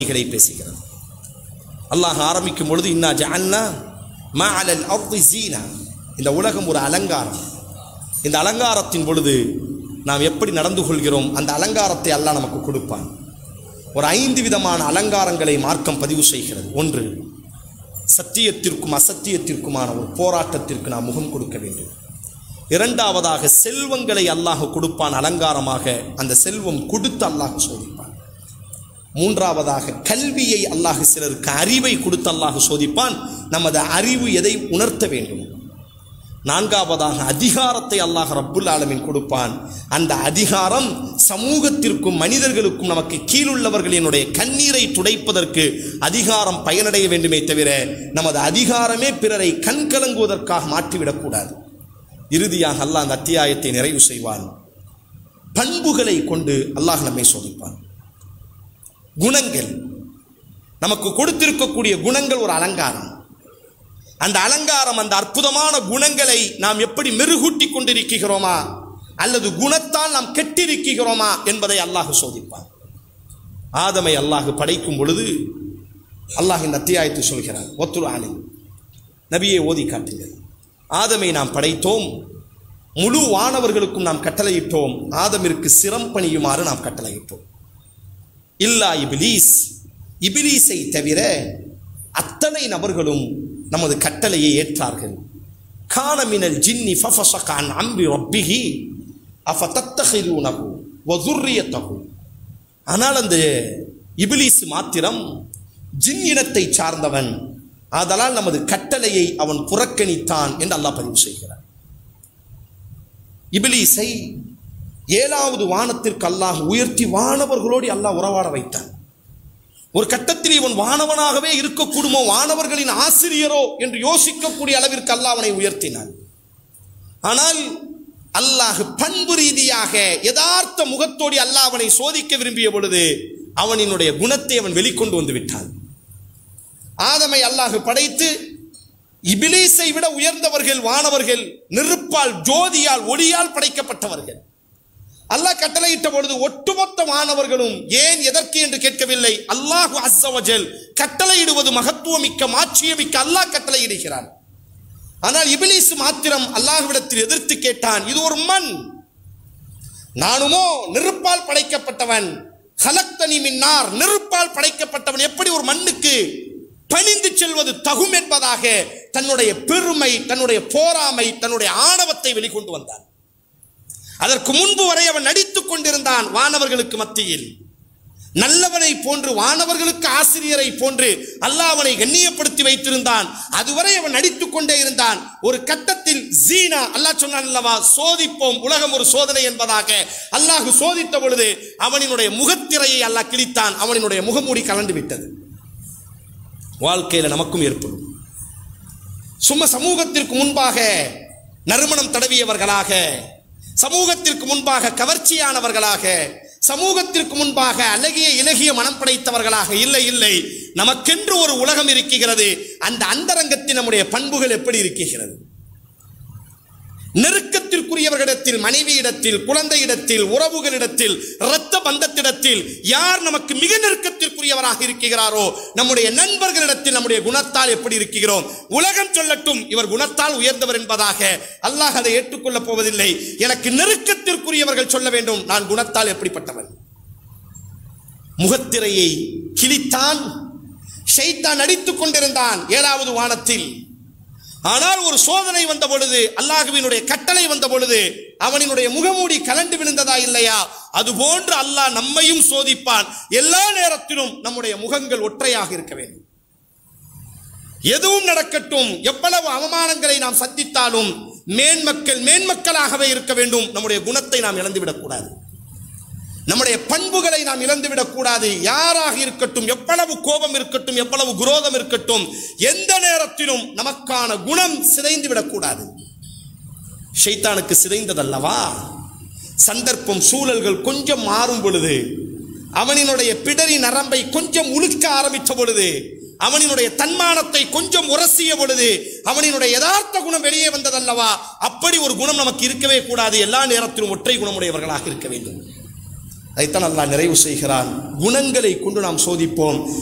களை பேசுகிறது அல்லாஹ் ஆரம்பிக்கும் பொழுது இன்னா ஜஅல்னா மா அலல் அர்தி ஜீனா இந்த உலகம் ஒரு அலங்காரம் இந்த அலங்காரத்தின் பொழுது நாம் எப்படி நடந்து கொள்கிறோம் அந்த அலங்காரத்தை அல்லாஹ் நமக்கு கொடுப்பான் ஒரு ஐந்து விதமான அலங்காரங்களை மார்க்கம் பதிவு செய்கிறது ஒன்று சத்தியத்திற்கும் அசத்தியத்திற்குமான ஒரு போராட்டத்திற்கு நாம் முகம் கொடுக்க வேண்டும் இரண்டாவதாக செல்வங்களை அல்லாஹ் கொடுப்பான் அலங்காரமாக அந்த செல்வம் கொடுத்து அல்லாஹ் சோதிப்பான் மூன்றாவதாக கல்வியை அல்லாஹ் சிலருக்கு அறிவை கொடுத்து அல்லாஹ் சோதிப்பான் நமது அறிவு எதை உணர்த்த வேண்டும் நான்காவதாக அதிகாரத்தை அல்லாஹ் ரப்புல் ஆலமீன் கொடுப்பான் அந்த அதிகாரம் சமூகத்திற்கும் மனிதர்களுக்கும் நமக்கு கீழுள்ளவர்களினுடைய கண்ணீரை துடைப்பதற்கு அதிகாரம் பயனடைய வேண்டுமே தவிர நமது அதிகாரமே பிறரை கண்கலங்குவதற்காக மாற்றிவிடக்கூடாது இறுதியாக அல்லாஹ் அந்த அத்தியாயத்தை நிறைவு செய்வான் பண்புகளை கொண்டு அல்லாஹ் நம்மை சோதிப்பான் குணங்கள் நமக்கு கொடுத்திருக்கக்கூடிய குணங்கள் ஒரு அலங்காரம் அந்த அலங்காரம் அந்த அற்புதமான குணங்களை நாம் எப்படி மெருகூட்டி கொண்டிருக்கிறோமா அல்லது குணத்தால் நாம் கெட்டிருக்கிறோமா என்பதை அல்லாஹ் சோதிப்பான் ஆதமை அல்லாஹ் படைக்கும் பொழுது அல்லாஹ் இந்த அத்தியாயத்தை சொல்கிறார் ஒத்துரு ஆலை நபியை ஓதி காட்டுங்கள் ஆதமை நாம் படைத்தோம் முழு வானவர்களுக்கும் நாம் கட்டளையிட்டோம் ஆதமிற்கு சிரம் பணியுமாறு நாம் கட்டளையிட்டோம் இல்லா இபிலீஸ் இபிலீஸை தவிர அத்தனை நபர்களும் நமது கட்டளையை ஏற்றார்கள் காணமினல் ஜின்னி ஃபஃபஸகான் அம்பி ரப்பிஹி அஃப தத்தஹிரூனஹு வதுர்ரியத்தஹு ஆனால் அந்த இபிலீஸ் மாத்திரம் ஜின் இனத்தை சார்ந்தவன் ஆதலால் நமது கட்டளையை அவன் புறக்கணித்தான் என்று அல்லாஹ் பதிவு செய்கிறார் இபிலீஸை ஏழாவது வானத்திற்கு அல்லாஹ் உயர்த்தி வானவர்களோடு அல்லாஹ் உறவாட வைத்தான் ஒரு கட்டத்தில் இவன் வானவனாகவே இருக்கக்கூடுமோ வானவர்களின் ஆசிரியரோ என்று யோசிக்கக்கூடிய அளவிற்கு அல்லாஹ் அவனை உயர்த்தினான் ஆனால் அல்லாஹ் பண்பு ரீதியாக யதார்த்த முகத்தோடு அல்லாஹ் அவனை சோதிக்க விரும்பிய பொழுது அவனினுடைய குணத்தை அவன் வெளிக்கொண்டு வந்து விட்டான் ஆதமை அல்லாஹ் படைத்து இபிலீஸை விட உயர்ந்தவர்கள் வானவர்கள் நெருப்பால் ஜோதியால் ஒளியால் படைக்கப்பட்டவர்கள் அல்லாஹ் கட்டளையிட்ட பொழுது ஒட்டுமொத்த மாணவர்களும் ஏன் எதற்கு என்று கேட்கவில்லை அல்லாஹு அஸ்ஸவஜல் கட்டளையிடுவது மகத்துவமிக்க மாட்சியமிக்க அல்லாஹ் கட்டளையிடுகிறான் ஆனால் இபிலிஸ் மாத்திரம் அல்லாஹ்விடத்தில் எதிர்த்து கேட்டான் இது ஒரு மண் நானுமோ நெருப்பால் படைக்கப்பட்டவன் ஹலக்தனி மின்னார் நெருப்பால் படைக்கப்பட்டவன் எப்படி ஒரு மண்ணுக்கு பணிந்து செல்வது தகும் என்பதாக தன்னுடைய பெருமை தன்னுடைய போராமை தன்னுடைய ஆணவத்தை வெளிக்கொண்டு வந்தான் அதற்கு முன்பு வரை அவன் நடித்துக் கொண்டிருந்தான் வானவர்களுக்கு மத்தியில் நல்லவனை போன்று வானவர்களுக்கு ஆசிரியரை போன்று அல்லாஹ் அவனை கண்ணியப்படுத்தி வைத்திருந்தான் அதுவரை அவன் நடித்துக் கொண்டே இருந்தான் ஒரு கட்டத்தில் ஜீனா அல்லாஹ் சொன்னான் அல்லவா சோதிப்போம் உலகம் ஒரு சோதனை என்பதாக அல்லாஹ் சோதித்த பொழுது அவனினுடைய முகத்திரையை அல்லாஹ் கிழித்தான் அவனினுடைய முகமூடி கலண்டு விட்டது வாழ்க்கையில் நமக்கும் ஏற்படும் சும்மா சமூகத்திற்கு முன்பாக நறுமணம் தடவியவர்களாக சமூகத்திற்கு முன்பாக கவர்ச்சியானவர்களாக சமூகத்திற்கு முன்பாக அழகிய இலகிய மனம் படைத்தவர்களாக இல்லை இல்லை நமக்கென்று ஒரு உலகம் இருக்கிறது அந்த அந்தரங்கத்தில் நம்முடைய பண்புகள் எப்படி இருக்கிறது நெருக்கத்திற்குரியவர்களிடத்தில் மனைவியிடத்தில் குழந்தையிடத்தில் உறவுகளிடத்தில் இரத்த பந்தத்திடத்தில் யார் நமக்கு மிக நெருக்கத்திற்குரியவராக இருக்கிறாரோ நம்முடைய நண்பர்களிடத்தில் நம்முடைய குணத்தால் எப்படி இருக்கிறோம் உலகம் சொல்லட்டும் இவர் குணத்தால் உயர்ந்தவர் என்பதாக அல்லாஹ் அதை ஏற்றுக்கொள்ளப் போவதில்லை எனக்கு நெருக்கத்திற்குரியவர்கள் சொல்ல வேண்டும் நான் குணத்தால் எப்படிப்பட்டவன் முகத்திரையை கிழித்தான் ஷைத்தான் நடித்துக் கொண்டிருந்தான் ஏழாவது வானத்தில் ஆனால் ஒரு சோதனை வந்த பொழுது அல்லாஹுவினுடைய கட்டளை வந்த பொழுது அவனினுடைய முகமூடி கலண்டு விழுந்ததா இல்லையா அதுபோன்று அல்லாஹ் நம்மையும் சோதிப்பான் எல்லா நேரத்திலும் நம்முடைய முகங்கள் ஒற்றையாக இருக்க வேண்டும் எதுவும் நடக்கட்டும் எவ்வளவு அவமானங்களை நாம் சந்தித்தாலும் மேன்மக்கள் மேன்மக்களாகவே இருக்க வேண்டும் நம்முடைய குணத்தை நாம் இழந்துவிடக்கூடாது நம்முடைய பண்புகளை நாம் இழந்துவிடக் கூடாது யாராக இருக்கட்டும் எவ்வளவு கோபம் இருக்கட்டும் எவ்வளவு குரோதம் இருக்கட்டும் எந்த நேரத்திலும் நமக்கான குணம் சிதைந்து விடக்கூடாது ஷைத்தானுக்கு சிதைந்ததல்லவா சந்தர்ப்பம் சூழல்கள் கொஞ்சம் மாறும் பொழுது அவனினுடைய பிடரி நரம்பை கொஞ்சம் உழுக்க ஆரம்பித்த பொழுது அவனினுடைய தன்மானத்தை கொஞ்சம் உரசிய பொழுது அவனினுடைய யதார்த்த குணம் வெளியே வந்ததல்லவா அப்படி ஒரு குணம் நமக்கு இருக்கவே கூடாது எல்லா நேரத்திலும் ஒற்றை குணமுடையவர்களாக இருக்க வேண்டும் அதைத்தான் அல்லாஹ் நிறைவு செய்கிறான் குணங்களை கொண்டு நாம் சோதிப்போம்